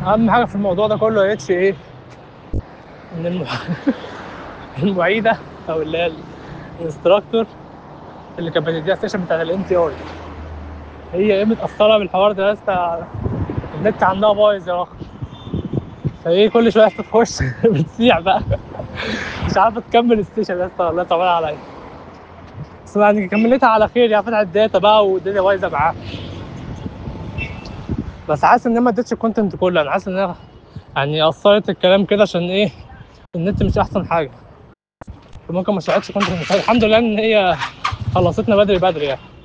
اهم حاجه في الموضوع ده كله يا اتش ايه ان الم... المعيده او اللي هي الانستراكتور اللي كانت بتديها السيشن بتاعت الام تي اي هي ايه متاثره بالحوار ده يا اسطى النت عندها بايظ يا اخ فايه كل شويه تخش بتسيح بقى مش عارفه تكمل السيشن يا اسطى الله طبعا عليا بس يعني كملتها على خير يعني فتحت داتا بقى والدنيا بايظه معاها بس حاسس ان انا ما اديتش الكونتنت كله انا حاسس ان انا يعني قصرت الكلام كده عشان ايه النت مش احسن حاجه ممكن ما شرحتش كونتنت الحمد لله ان هي خلصتنا بدري بدري يعني